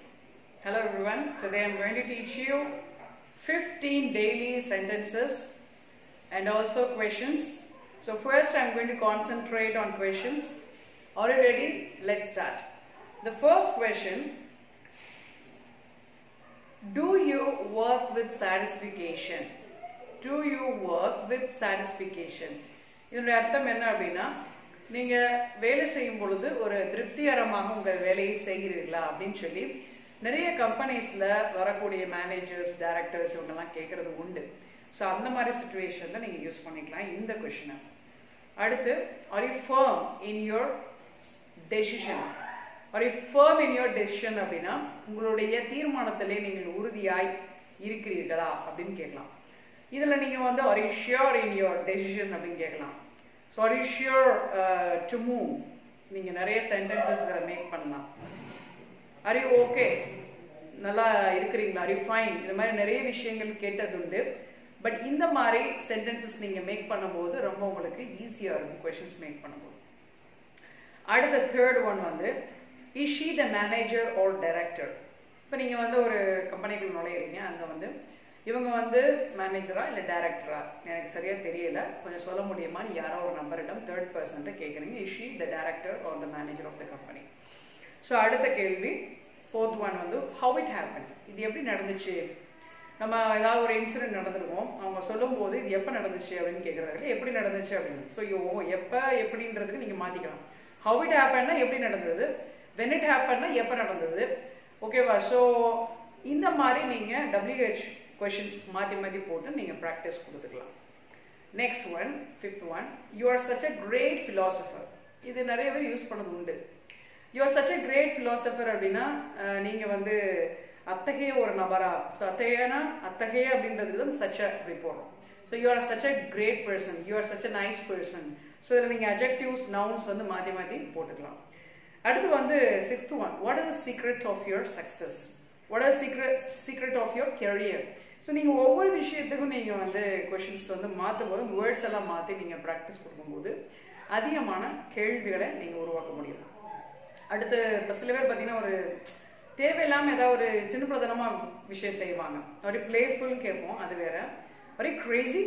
Hello everyone. Today I'm going to teach you 15 daily sentences and also questions. So first I'm going to concentrate on questions. Are you ready? Let's start. The first question Do you work with satisfaction? Do you work with satisfaction? இதனுடைய அர்த்தம் என்ன அப்படின்னா நீங்க வேலை செய்யும் பொழுது ஒரு திருப்திகரமாக உங்க வேலையை செய்கிறீர்களா அப்படின்னு சொல்லி நிறைய கம்பெனிஸ்ல வரக்கூடிய மேனேஜர்ஸ் டைரக்டர்ஸ் இவங்கெல்லாம் கேட்கறது உண்டு ஸோ அந்த மாதிரி சுச்சுவேஷன்ல நீங்க யூஸ் பண்ணிக்கலாம் இந்த கொஷினை அடுத்து are you firm in your decision are you firm in your decision அப்படின்னா உங்களுடைய தீர்மானத்திலே நீங்கள் உறுதியாய் இருக்கிறீர்களா அப்படின்னு கேட்கலாம் இதில் நீங்கள் வந்து are you sure in your decision அப்படின்னு கேட்கலாம் so are you sure to move நீங்கள் நிறைய சென்டென்சஸ் இதில் மேக் பண்ணலாம் ஆர் யூ ஓகே நல்லா இருக்கிறீங்களா ஆர் யூ ஃபைன் இந்த மாதிரி நிறைய விஷயங்கள் கேட்டது உண்டு பட் இந்த மாதிரி சென்டென்சஸ் நீங்கள் மேக் பண்ணும்போது ரொம்ப உங்களுக்கு ஈஸியாக இருக்கும் கொஷின்ஸ் மேக் பண்ணும்போது அடுத்த தேர்ட் ஒன் வந்து is she the manager or director இப்போ நீங்கள் வந்து ஒரு கம்பெனிக்குள் நுழையிறீங்க அங்கே வந்து இவங்க வந்து மேனேஜரா இல்லை டைரக்டரா எனக்கு சரியாக தெரியல கொஞ்சம் சொல்ல முடியுமான்னு யாரோ ஒரு நம்பரிடம் தேர்ட் பர்சன்ட்டு கேட்குறீங்க is she the director or the manager of the company so அடுத்த கேள்வி ஃபோர்த் ஒன் வந்து ஹவு இட் ஹேப்பன் இது எப்படி நடந்துச்சு நம்ம ஏதாவது ஒரு இன்சிடென்ட் நடந்திருக்கோம் அவங்க சொல்லும் போது இது எப்போ நடந்துச்சு அப்படின்னு கேட்குறாங்க எப்படி நடந்துச்சு அப்படின்னு ஸோ யோ எப்போ எப்படின்றதுக்கு நீங்கள் மாற்றிக்கலாம் ஹவு இட் ஹேப்பன்னா எப்படி நடந்தது வென் இட் ஹேப்பன்னா எப்போ நடந்தது ஓகேவா ஸோ இந்த மாதிரி நீங்கள் டபிள்யூஹெச் கொஷின்ஸ் மாற்றி மாற்றி போட்டு நீங்கள் ப்ராக்டிஸ் கொடுத்துக்கலாம் next one fifth one you are such a great philosopher இது நிறைய பேர் யூஸ் பண்ணது உண்டு you are such a great philosopher அப்படின்னா நீங்கள் வந்து அத்தகைய ஒரு நபரா ஸோ அத்தகையனா அத்தகைய அப்படின்றதுக்கு தான் சச் அப்படி போடுறோம் so you are such a great person you are such a nice person so இதில் நீங்கள் அஜெக்டிவ்ஸ் நவுன்ஸ் வந்து மாற்றி மாற்றி போட்டுக்கலாம் அடுத்து வந்து sixth one what is secret of your success what is secret secret of your career so நீங்கள் ஒவ்வொரு விஷயத்துக்கும் நீங்கள் வந்து கொஷின்ஸ் வந்து மாற்றும் போது வேர்ட்ஸ் எல்லாம் மாற்றி நீங்கள் ப்ராக்டிஸ் கொடுக்கும்போது அதிகமான கேள்விகளை நீங்கள் உருவாக்க முடியும் அடுத்து இப்போ சில பேர் பார்த்தீங்கன்னா ஒரு தேவையில்லாமல் ஏதாவது ஒரு சின்ன பிரதனமாக விஷயம் செய்வாங்க அப்படி பிளேஃபுல் கேட்போம் அது வேற வெரி கிரேசி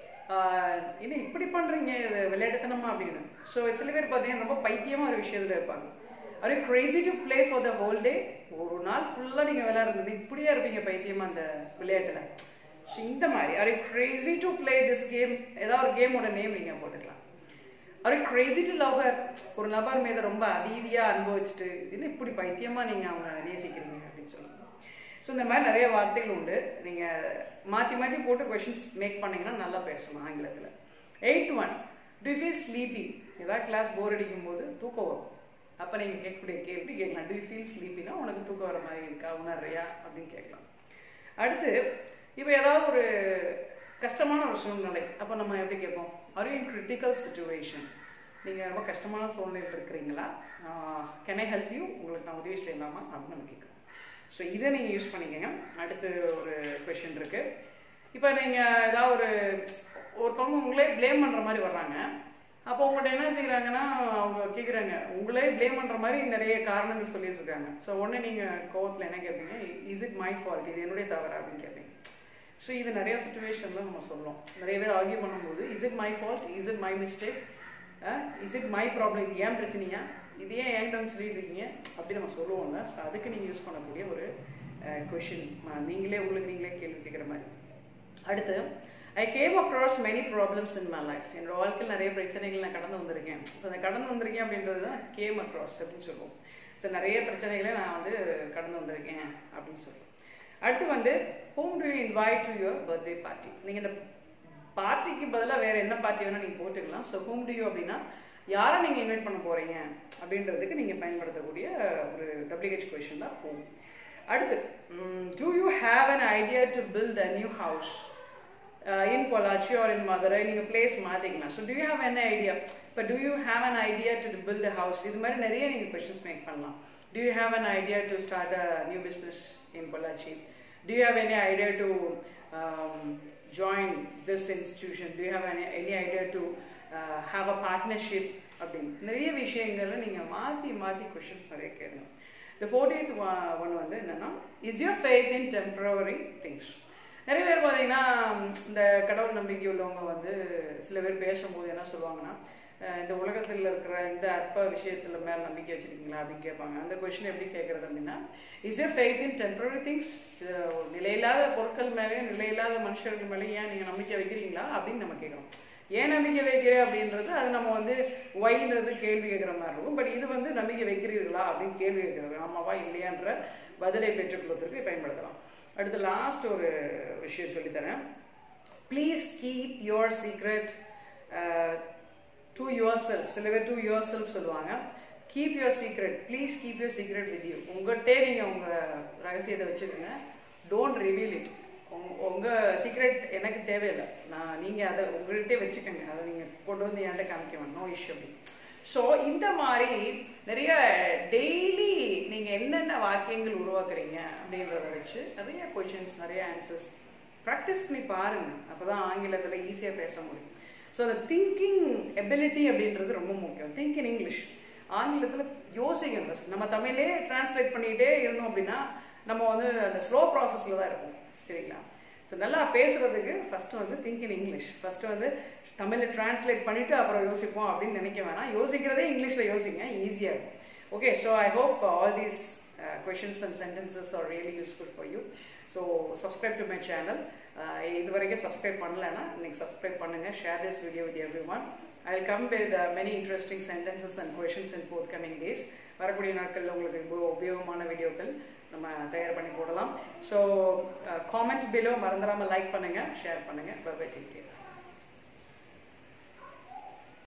என்ன இப்படி பண்ணுறீங்க இது விளையாட்டுத்தனமா அப்படின்னு ஸோ சில பேர் பார்த்தீங்கன்னா ரொம்ப பைத்தியமாக ஒரு விஷயத்தில் இருப்பாங்க are crazy to play for the whole day ஒரு நாள் ஃபுல்லாக நீங்கள் விளையாடுறது இப்படியே இருப்பீங்க பைத்தியமாக அந்த விளையாட்டில் ஸோ இந்த மாதிரி are crazy to play this game ஏதாவது ஒரு கேமோட நேம் நீங்கள் போட்டுக்கலாம் are crazy to love her ஒரு நபர் மீது ரொம்ப அதீதியாக அனுபவிச்சுட்டு இது இப்படி பைத்தியமாக நீங்கள் அவங்க நேசிக்கிறீங்க அப்படின்னு சொல்லுவாங்க ஸோ இந்த மாதிரி நிறைய வார்த்தைகள் உண்டு நீங்கள் மாற்றி மாற்றி போட்டு கொஷின்ஸ் மேக் பண்ணிங்கன்னா நல்லா பேசலாம் ஆங்கிலத்தில் eighth one to feel sleepy ஏதாவது கிளாஸ் போர் அடிக்கும் போது தூக்கம் வரும் அப்போ நீங்கள் கேட்கக்கூடிய கேள்வி கேட்கலாம் டு ஃபீல் ஸ்லீப்பினா உனக்கு தூக்கம் வர மாதிரி இருக்கா உணர்றியா அப்படின்னு கேட்கலாம் அடுத்து இப்போ ஏதாவது ஒரு கஷ்டமான ஒரு சூழ்நிலை அப்போ நம்ம எப்படி கேட்போம் ஆர் இன் கிரிட்டிக்கல் சுச்சுவேஷன் நீங்கள் ரொம்ப கஷ்டமான சூழ்நிலையில் இருக்கிறீங்களா கேன் ஐ ஹெல்ப் யூ உங்களுக்கு நான் உதவி செய்யலாமா அப்படின்னு நம்ம கேட்குறோம் ஸோ இதை நீங்கள் யூஸ் பண்ணிக்கோங்க அடுத்து ஒரு கொஷின் இருக்குது இப்போ நீங்கள் ஏதாவது ஒரு ஒருத்தவங்க உங்களே ப்ளேம் பண்ணுற மாதிரி வர்றாங்க அப்போ உங்கள்கிட்ட என்ன செய்கிறாங்கன்னா அவங்க கேட்குறாங்க உங்களே ப்ளேம் பண்ணுற மாதிரி நிறைய காரணங்கள் சொல்லிட்டு இருக்காங்க ஸோ ஒன்று நீங்கள் கோவத்தில் என்ன கேட்பீங்க இஸ் இட் மை ஃபால்ட் இது என்னுடைய தவறு அப்படின்னு கேட்பீங்க ஸோ இது நிறைய சுச்சுவேஷனில் நம்ம சொல்லுவோம் நிறைய பேர் ஆர்கியூ பண்ணும்போது is it my fault is it my mistake is it my problem இது ஏன் பிரச்சனையா இது ஏன் என்கிட்ட வந்து சொல்லிட்டு இருக்கீங்க அப்படி நம்ம சொல்லுவோங்க ஸோ அதுக்கு நீங்கள் யூஸ் பண்ணக்கூடிய ஒரு கொஷின் நீங்களே உங்களுக்கு நீங்களே கேள்வி கேட்குற மாதிரி அடுத்து I came across many problems in my life என்னோட வாழ்க்கையில் நிறைய பிரச்சனைகள் நான் கடந்து வந்திருக்கேன் ஸோ அந்த கடந்து வந்திருக்கேன் அப்படின்றது தான் கேம் அக்ராஸ் அப்படின்னு சொல்லுவோம் ஸோ நிறைய பிரச்சனைகளை நான் வந்து கடந்து வந்திருக்கேன் அப்படின்னு சொல்லுவோம் அடுத்து வந்து whom to invite to your birthday party நீங்கள் இந்த பார்ட்டிக்கு பதிலாக வேறு என்ன பார்ட்டி வேணால் நீங்கள் போட்டுக்கலாம் ஸோ ஹோம் டு யூ அப்படின்னா யாரை நீங்கள் இன்வைட் பண்ண போகிறீங்க அப்படின்றதுக்கு நீங்கள் பயன்படுத்தக்கூடிய ஒரு டபிள்யூஹெச் கொஷின் தான் ஹோம் அடுத்து do you have an idea to build a new house in Pollachi or in Madurai நீங்கள் பிளேஸ் மாற்றிக்கலாம் ஸோ டூ யூ ஹாவ் என்ன ஐடியா இப்போ do you have an idea to build a house இது மாதிரி நிறைய நீங்கள் கொஷின்ஸ் மேக் பண்ணலாம் do you have an idea to start a new business in Pollachi do you have any idea to join this institution do you have any any idea to have a partnership அப்படின்னு நிறைய விஷயங்களை நீங்கள் மாற்றி மாற்றி questions நிறைய கேட்கணும் இந்த fourteenth one வந்து என்னன்னா is your faith in temporary things நிறைய பேர் பார்த்தீங்கன்னா இந்த கடவுள் நம்பிக்கை உள்ளவங்க வந்து சில பேர் பேசும்போது என்ன சொல்லுவாங்கன்னா அஹ் இந்த உலகத்தில் இருக்கிற இந்த அற்ப விஷயத்துல மேல நம்பிக்கை வச்சிருக்கீங்களா அப்படின்னு கேட்பாங்க அந்த கொஸ்டின் எப்படி கேட்கறது அப்படின்னா is a faith in temporary things நிலையில்லாத பொருட்கள் மேலேயும் நிலையில்லாத மனுஷர்கள் மேலேயும் ஏன் நீங்கள் நம்பிக்கை வைக்கிறீங்களா அப்படின்னு நம்ம கேட்குறோம் ஏன் நம்பிக்கை வைக்கிற அப்படின்றது அது நம்ம வந்து ஒய்ன்றது கேள்வி கேட்குற மாதிரி இருக்கும் பட் இது வந்து நம்பிக்கை வைக்கிறீர்களா அப்படின்னு கேள்வி கேட்குறது ஆமாவா இல்லையான்ற பதிலை பெற்றுக்கொள்வதற்கு பயன்படுத்தலாம் அடுத்து லாஸ்ட் ஒரு விஷயம் சொல்லித்தரேன் please keep your secret to yourself சில பேர் டு யுவர் செல்ஃப் சொல்லுவாங்க keep your secret please keep your secret with you உங்கள்கிட்டே நீங்கள் உங்கள் ரகசியத்தை வச்சுக்கோங்க டோன்ட் ரிவீல் இட் உங்கள் சீக்ரெட் எனக்கு தேவையில்லை நான் நீங்கள் அதை உங்கள்கிட்டே வச்சுக்கோங்க அதை நீங்கள் கொண்டு வந்து என்கிட்ட காமிக்க வேணும் நோ இஷ்யூ அப்படி ஸோ இந்த மாதிரி நிறைய டெய்லி நீங்கள் என்னென்ன வாக்கியங்கள் உருவாக்குறீங்க அப்படின்றத வச்சு நிறைய கொஷின்ஸ் நிறைய ஆன்சர்ஸ் ப்ராக்டிஸ் பண்ணி பாருங்க அப்போ தான் ஆங்கிலத்தில் ஈஸியாக பேச முடியும் ஸோ அந்த திங்கிங் எபிலிட்டி அப்படின்றது ரொம்ப முக்கியம் திங்க் இன் இங்கிலீஷ் ஆங்கிலத்தில் யோசிக்கணும் ஃபஸ்ட் நம்ம தமிழே டிரான்ஸ்லேட் பண்ணிகிட்டே இருந்தோம் அப்படின்னா நம்ம வந்து அந்த ஸ்லோ ப்ராசஸில் தான் இருக்கும் சரிங்களா ஸோ நல்லா பேசுறதுக்கு ஃபஸ்ட்டு வந்து திங்க் இன் இங்கிலீஷ் ஃபஸ்ட்டு வந்து தமிழில் டிரான்ஸ்லேட் பண்ணிவிட்டு அப்புறம் யோசிப்போம் அப்படின்னு நினைக்க வேணாம் யோசிக்கிறதே இங்கிலீஷில் யோசிங்க ஈஸியாக இருக்கும் okay so I hope all these questions and sentences are really useful for you so subscribe to my channel இது வரைக்கும் சப்ஸ்கிரைப் பண்ணலைன்னா இன்னைக்கு சப்ஸ்கிரைப் பண்ணுங்கள் share this video with everyone I will come with many interesting sentences and questions in forthcoming days வரக்கூடிய நாட்களில் உங்களுக்கு உப- உபயோகமான வீடியோக்கள் நம்ம தயார் பண்ணி போடலாம் ஸோ காமெண்ட் பிலோ மறந்துடாமல் லைக் பண்ணுங்கள் ஷேர் பண்ணுங்கள் பை பை